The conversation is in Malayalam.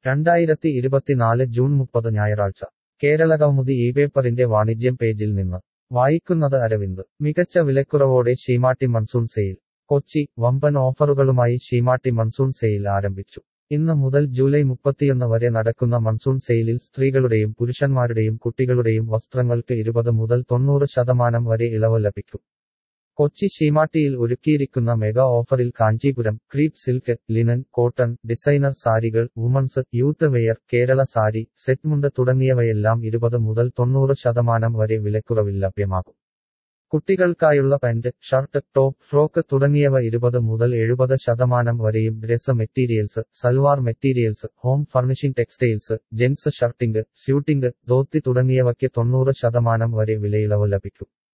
രണ്ടായിരത്തി ഇരുപത്തിനാല് ജൂൺ മുപ്പത് ഞായറാഴ്ച കേരളകൗമുദി ഈ പേപ്പറിന്റെ വാണിജ്യം പേജിൽ നിന്ന് വായിക്കുന്നത് അരവിന്ദ് മികച്ച വിലക്കുറവോടെ ശീമാട്ടി മൺസൂൺ സെയിൽ കൊച്ചി വമ്പൻ ഓഫറുകളുമായി ശീമാട്ടി മൺസൂൺ സെയിൽ ആരംഭിച്ചു ഇന്ന് മുതൽ ജൂലൈ മുപ്പത്തിയൊന്ന് വരെ നടക്കുന്ന മൺസൂൺ സെയിലിൽ സ്ത്രീകളുടെയും പുരുഷന്മാരുടെയും കുട്ടികളുടെയും വസ്ത്രങ്ങൾക്ക് ഇരുപത് മുതൽ തൊണ്ണൂറ് ശതമാനം വരെ ഇളവ് ലഭിക്കും കൊച്ചി ശീമാട്ടിയിൽ ഒരുക്കിയിരിക്കുന്ന മെഗാ ഓഫറിൽ Kanchipuram crepe silk linen cotton designer സാരികൾ women's youth wear Kerala sari set mundu തുടങ്ങിയവയെല്ലാം ഇരുപത് മുതൽ തൊണ്ണൂറ് ശതമാനം വരെ വിലക്കുറവിൽ ലഭ്യമാകും കുട്ടികൾക്കായുള്ള പാന്റ് ഷർട്ട് ടോപ്പ് ഫ്രോക്ക് തുടങ്ങിയവ ഇരുപത് മുതൽ എഴുപത് ശതമാനം വരെയും dress materials salwar materials home furnishing textiles gents shirting suiting dhoti തുടങ്ങിയവയ്ക്ക് തൊണ്ണൂറ് ശതമാനം വരെ വിലയിളവ് ലഭിക്കും